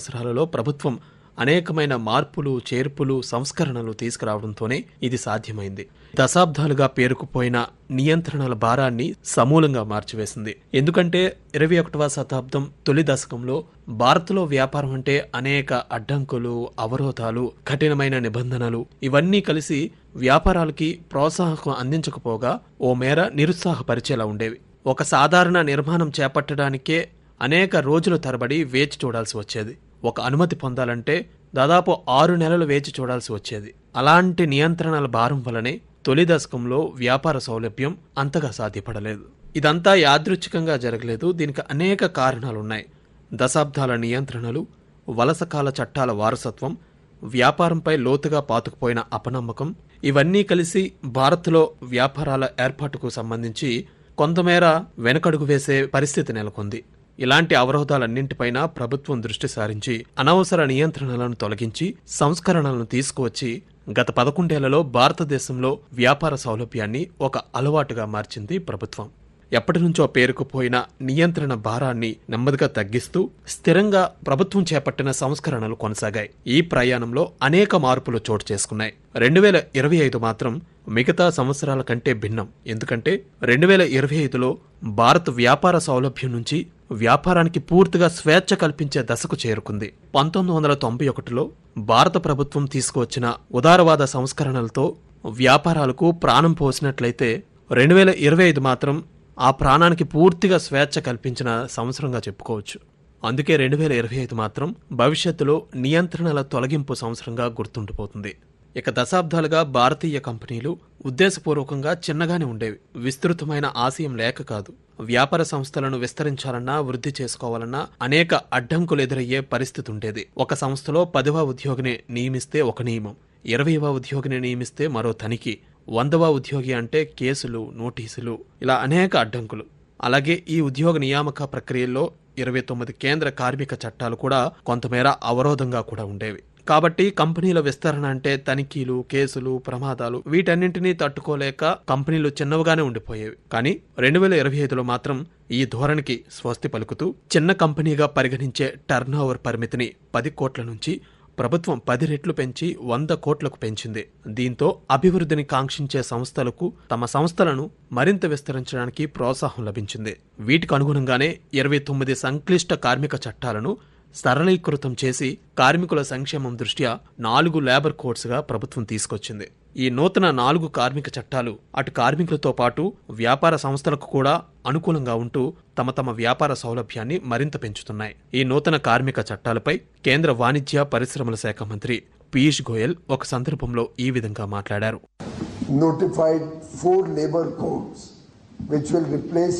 సంవత్సరాలలో ప్రభుత్వం అనేకమైన మార్పులు చేర్పులు సంస్కరణలు తీసుకురావడంతోనే ఇది సాధ్యమైంది దశాబ్దాలుగా పేరుకుపోయిన నియంత్రణల భారాన్ని సమూలంగా మార్చివేసింది ఎందుకంటే ఇరవై ఒకటవ శతాబ్దం తొలి దశకంలో భారత్లో వ్యాపారం అంటే అనేక అడ్డంకులు అవరోధాలు కఠినమైన నిబంధనలు ఇవన్నీ కలిసి వ్యాపారాలకి ప్రోత్సాహకం అందించకపోగా ఓ మేర నిరుత్సాహపరిచేలా ఉండేవి ఒక సాధారణ నిర్మాణం చేపట్టడానికే అనేక రోజుల తరబడి వేచి చూడాల్సి వచ్చేది ఒక అనుమతి పొందాలంటే దాదాపు ఆరు నెలలు వేచి చూడాల్సి వచ్చేది అలాంటి నియంత్రణల భారం వలనే తొలి దశకంలో వ్యాపార సౌలభ్యం అంతగా సాధ్యపడలేదు ఇదంతా యాదృచ్ఛికంగా జరగలేదు దీనికి అనేక కారణాలున్నాయి దశాబ్దాల నియంత్రణలు వలసకాల చట్టాల వారసత్వం వ్యాపారంపై లోతుగా పాతుకుపోయిన అపనమ్మకం ఇవన్నీ కలిసి భారత్లో వ్యాపారాల ఏర్పాటుకు సంబంధించి కొంతమేర వెనకడుగు వేసే పరిస్థితి నెలకొంది ఇలాంటి అవరోధాలన్నింటిపైన ప్రభుత్వం దృష్టి సారించి అనవసర నియంత్రణలను తొలగించి సంస్కరణలను తీసుకువచ్చి గత పదకొండేళ్లలో భారతదేశంలో వ్యాపార సౌలభ్యాన్ని ఒక అలవాటుగా మార్చింది ప్రభుత్వం ఎప్పటి నుంచో పేరుకుపోయిన నియంత్రణ భారాన్ని నెమ్మదిగా తగ్గిస్తూ స్థిరంగా ప్రభుత్వం చేపట్టిన సంస్కరణలు కొనసాగాయి ఈ ప్రయాణంలో అనేక మార్పులు చోటు చేసుకున్నాయి రెండు వేల ఇరవై ఐదు మాత్రం మిగతా సంవత్సరాల కంటే భిన్నం ఎందుకంటే రెండు వేల ఇరవై ఐదులో భారత్ వ్యాపార సౌలభ్యం నుంచి వ్యాపారానికి పూర్తిగా స్వేచ్ఛ కల్పించే దశకు చేరుకుంది పంతొమ్మిది వందల తొంభై ఒకటిలో భారత ప్రభుత్వం తీసుకువచ్చిన ఉదారవాద సంస్కరణలతో వ్యాపారాలకు ప్రాణం పోసినట్లయితే రెండు వేల ఇరవై ఐదు మాత్రం ఆ ప్రాణానికి పూర్తిగా స్వేచ్ఛ కల్పించిన సంవత్సరంగా చెప్పుకోవచ్చు అందుకే రెండు వేల ఇరవై ఐదు మాత్రం భవిష్యత్తులో నియంత్రణల తొలగింపు సంవత్సరంగా గుర్తుండిపోతుంది ఇక దశాబ్దాలుగా భారతీయ కంపెనీలు ఉద్దేశపూర్వకంగా చిన్నగానే ఉండేవి విస్తృతమైన ఆశయం లేక కాదు వ్యాపార సంస్థలను విస్తరించాలన్నా వృద్ధి చేసుకోవాలన్నా అనేక అడ్డంకులు ఎదురయ్యే పరిస్థితి ఉండేది ఒక సంస్థలో పదివ ఉద్యోగిని నియమిస్తే ఒక నియమం ఇరవైవ ఉద్యోగిని నియమిస్తే మరో తనిఖీ వందవ ఉద్యోగి అంటే కేసులు నోటీసులు ఇలా అనేక అడ్డంకులు అలాగే ఈ ఉద్యోగ నియామక ప్రక్రియల్లో ఇరవై తొమ్మిది కేంద్ర కార్మిక చట్టాలు కూడా కొంతమేర అవరోధంగా కూడా ఉండేవి కాబట్టి కంపెనీల విస్తరణ అంటే తనిఖీలు కేసులు ప్రమాదాలు వీటన్నింటినీ తట్టుకోలేక కంపెనీలు చిన్నవిగానే ఉండిపోయేవి కానీ రెండు వేల ఇరవై ఐదులో మాత్రం ఈ ధోరణికి స్వస్తి పలుకుతూ చిన్న కంపెనీగా పరిగణించే టర్న్ ఓవర్ పరిమితిని పది కోట్ల నుంచి ప్రభుత్వం పది రెట్లు పెంచి వంద కోట్లకు పెంచింది దీంతో అభివృద్ధిని కాంక్షించే సంస్థలకు తమ సంస్థలను మరింత విస్తరించడానికి ప్రోత్సాహం లభించింది వీటికి అనుగుణంగానే ఇరవై తొమ్మిది సంక్లిష్ట కార్మిక చట్టాలను సరళీకృతం చేసి కార్మికుల సంక్షేమం దృష్ట్యా నాలుగు లేబర్ కోడ్స్గా ప్రభుత్వం తీసుకొచ్చింది ఈ నూతన నాలుగు కార్మిక చట్టాలు అటు కార్మికులతో పాటు వ్యాపార సంస్థలకు కూడా అనుకూలంగా ఉంటూ తమ తమ వ్యాపార సౌలభ్యాన్ని మరింత పెంచుతున్నాయి ఈ నూతన కార్మిక చట్టాలపై కేంద్ర వాణిజ్య పరిశ్రమల శాఖ మంత్రి పీయూష్ గోయల్ ఒక సందర్భంలో ఈ విధంగా మాట్లాడారు notified four labor codes which will replace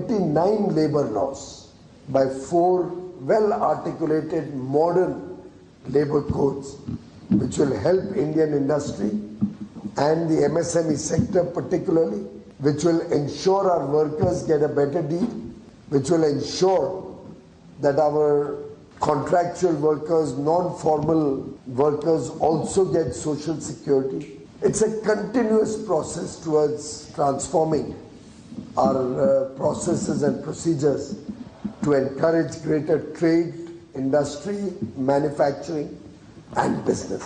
29 labor laws by four well articulated modern labor codes which will help Indian industry and the MSME sector particularly which will ensure our workers get a better deal which will ensure that our contractual workers non-formal workers also get social security it's a continuous process towards transforming our uh, processes and procedures to encourage greater trade, industry, manufacturing, and business.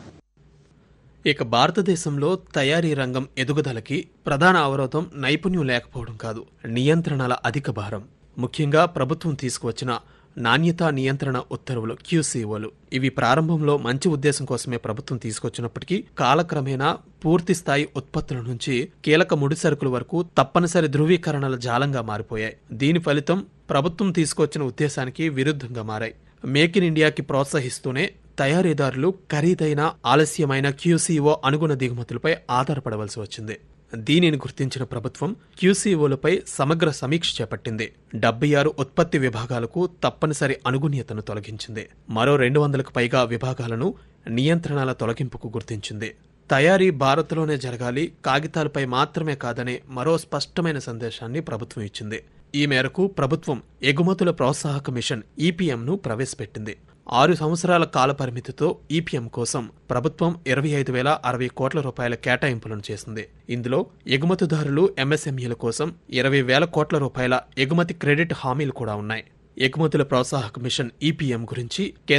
ఇక భారతదేశంలో తయారీ రంగం ఎదుగుదలకి ప్రధాన అవరోధం నైపుణ్యం లేకపోవడం కాదు నియంత్రణల అధిక భారం ముఖ్యంగా ప్రభుత్వం తీసుకువచ్చిన నాణ్యతా నియంత్రణ ఉత్తర్వులు క్యూసీఓలు ఇవి ప్రారంభంలో మంచి ఉద్దేశం కోసమే ప్రభుత్వం తీసుకొచ్చినప్పటికీ కాలక్రమేణా పూర్తి స్థాయి ఉత్పత్తుల నుంచి కీలక ముడి సరుకుల వరకు తప్పనిసరి ధృవీకరణల జాలంగా మారిపోయాయి దీని ఫలితం ప్రభుత్వం తీసుకొచ్చిన ఉద్దేశానికి విరుద్ధంగా మారాయి మేక్ ఇన్ ఇండియాకి ప్రోత్సహిస్తూనే తయారీదారులు ఖరీదైన ఆలస్యమైన క్యూసీఓ అనుగుణ దిగుమతులపై ఆధారపడవలసి వచ్చింది దీనిని గుర్తించిన ప్రభుత్వం క్యూసీఓలపై సమగ్ర సమీక్ష చేపట్టింది డెబ్బై ఆరు ఉత్పత్తి విభాగాలకు తప్పనిసరి అనుగుణ్యతను తొలగించింది మరో రెండు వందలకు పైగా విభాగాలను నియంత్రణల తొలగింపుకు గుర్తించింది తయారీ భారత్లోనే జరగాలి కాగితాలపై మాత్రమే కాదనే మరో స్పష్టమైన సందేశాన్ని ప్రభుత్వం ఇచ్చింది ఈ మేరకు ప్రభుత్వం ఎగుమతుల ప్రోత్సాహక మిషన్ ఈపీఎంను ప్రవేశపెట్టింది ఆరు సంవత్సరాల కాల పరిమితితో ఈపీఎం కోసం ప్రభుత్వం ఇరవై ఐదు వేల అరవై కోట్ల రూపాయల కేటాయింపులను చేసింది ఇందులో ఎగుమతిదారులు ఎంఎస్ఎంఈల కోసం ఇరవై వేల కోట్ల రూపాయల ఎగుమతి క్రెడిట్ హామీలు కూడా ఉన్నాయి ఎగుమతుల ప్రోత్సాహక మిషన్ ఈపీఎం గురించి కేంద్ర